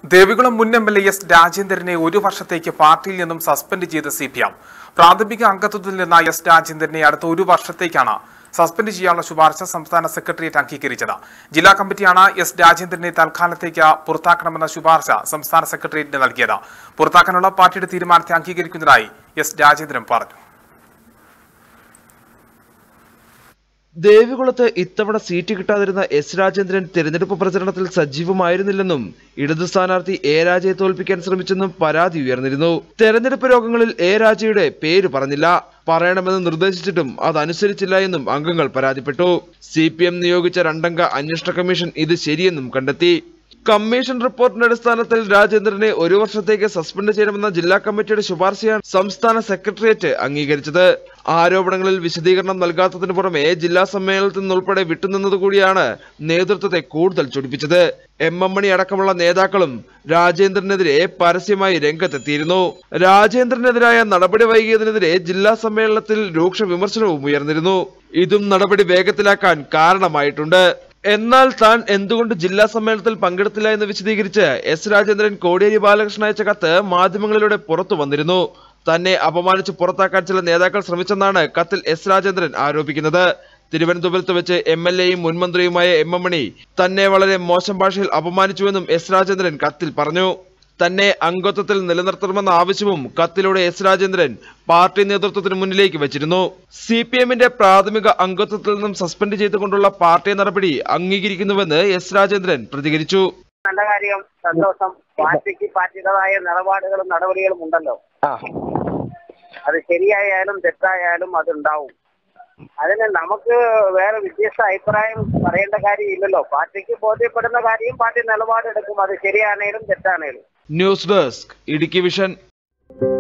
ദേവികുളം മുൻ M L A S രാജേന്ദ്രനെ ഒരു വർഷത്തേക്ക് പാർട്ടിയിൽ നിന്നും സസ്പെൻഡ് ചെയ്ത സി പി എം പ്രാഥമിക അംഗത്വത്തിൽ നിന്ന് എസ് രാജേന്ദ്രനെ അടുത്ത ഒരു വർഷത്തേക്കാണ് സസ്പെൻഡ് ചെയ്യാനുള്ള ശുപാർശ സംസ്ഥാന സെക്രട്ടേറിയറ്റ് അംഗീകരിച്ചത് ജില്ലാ കമ്മിറ്റിയാണ് എസ് രാജേന്ദ്രനെ തൽക്കാലത്തേക്ക് പുറത്താക്കണമെന്ന ശുപാർശ സംസ്ഥാന സെക്രട്ടേറിയറ്റിന് നൽകിയത് പുറത്താക്കാനുള്ള പാർട്ടിയുടെ തീരുമാനത്തെ അംഗീകരിക്കുന്നതായി എസ് രാജേന്ദ്രൻ പറഞ്ഞു ദേവികുളത്ത് ഇത്തവണ സീറ്റ് കിട്ടാതിരുന്ന എസ് രാജേന്ദ്രൻ തെരഞ്ഞെടുപ്പ് പ്രചരണത്തിൽ സജീവമായിരുന്നില്ലെന്നും ഇടതു സ്ഥാനാർത്ഥി എ രാജയെ തോൽപ്പിക്കാൻ ശ്രമിച്ചെന്നും പരാതി ഉയർന്നിരുന്നു തെരഞ്ഞെടുപ്പ് രോഗങ്ങളിൽ എ രാജയുടെ പേര് പറഞ്ഞില്ല പറയണമെന്ന് നിർദ്ദേശിച്ചിട്ടും അതനുസരിച്ചില്ല എന്നും അംഗങ്ങൾ പരാതിപ്പെട്ടു സി പി എം നിയോഗിച്ച രണ്ടംഗ അന്വേഷണ കമ്മീഷൻ ഇത് ശരിയെന്നും കണ്ടെത്തി കമ്മീഷൻ റിപ്പോർട്ടിന്റെ അടിസ്ഥാനത്തിൽ രാജേന്ദ്രനെ ഒരു വർഷത്തേക്ക് സസ്പെൻഡ് ചെയ്യണമെന്ന ജില്ലാ കമ്മിറ്റിയുടെ ശുപാർശയാണ് സംസ്ഥാന സെക്രട്ടേറിയറ്റ് അംഗീകരിച്ചത് ആരോപണങ്ങളിൽ വിശദീകരണം നൽകാത്തതിനു പുറമെ ജില്ലാ സമ്മേളനത്തിൽ നിന്നുൾപ്പെടെ വിട്ടുനിന്നതുകൂടിയാണ് നേതൃത്വത്തെ കൂടുതൽ ചൊടിപ്പിച്ചത് എം എം മണി അടക്കമുള്ള നേതാക്കളും രാജേന്ദ്രനെതിരെ പരസ്യമായി രംഗത്തെത്തിയിരുന്നു രാജേന്ദ്രനെതിരായ നടപടി വൈകിയതിനെതിരെ ജില്ലാ സമ്മേളനത്തിൽ രൂക്ഷ വിമർശനവും ഉയർന്നിരുന്നു ഇതും നടപടി വേഗത്തിലാക്കാൻ കാരണമായിട്ടുണ്ട് എന്നാൽ താൻ എന്തുകൊണ്ട് ജില്ലാ സമ്മേളനത്തിൽ പങ്കെടുത്തില്ല എന്ന് വിശദീകരിച്ച് എസ് രാജേന്ദ്രൻ കോടിയേരി ബാലകൃഷ്ണൻ അയച്ച കത്ത് മാധ്യമങ്ങളിലൂടെ പുറത്തു വന്നിരുന്നു തന്നെ അപമാനിച്ച് പുറത്താക്കാൻ ചില നേതാക്കൾ ശ്രമിച്ചെന്നാണ് കത്തിൽ എസ് രാജേന്ദ്രൻ ആരോപിക്കുന്നത് തിരുവനന്തപുരത്ത് വെച്ച് എം എൽ എയും മുൻമന്ത്രിയുമായ എം എം മണി തന്നെ വളരെ മോശം ഭാഷയിൽ അപമാനിച്ചുവെന്നും എസ് രാജേന്ദ്രൻ കത്തിൽ പറഞ്ഞു തന്നെ അംഗത്വത്തിൽ നിലനിർത്തണമെന്ന ആവശ്യവും കത്തിലൂടെ എസ് രാജേന്ദ്രൻ പാർട്ടി നേതൃത്വത്തിന് മുന്നിലേക്ക് വെച്ചിരുന്നു സി പി എമ്മിന്റെ പ്രാഥമിക അംഗത്വത്തിൽ നിന്നും സസ്പെൻഡ് ചെയ്തുകൊണ്ടുള്ള പാർട്ടി നടപടി അംഗീകരിക്കുന്നുവെന്ന് എസ് രാജേന്ദ്രൻ പ്രതികരിച്ചു നല്ല കാര്യം സന്തോഷം പാർട്ടിക്ക് പാർട്ടിയുടേതായ നിലപാടുകളും നടപടികളും ഉണ്ടല്ലോ അത് ശരിയായാലും തെറ്റായാലും അതുണ്ടാവും അതിന് നമുക്ക് വേറെ വ്യത്യസ്ത അഭിപ്രായം പറയേണ്ട കാര്യമില്ലല്ലോ പാർട്ടിക്ക് ബോധ്യപ്പെടുന്ന കാര്യം പാർട്ടി നിലപാടെടുക്കും അത് ശരിയാണേലും തെറ്റാണേലും ന്യൂസ് ഡെസ്ക് ഇടുക്കി വിഷൻ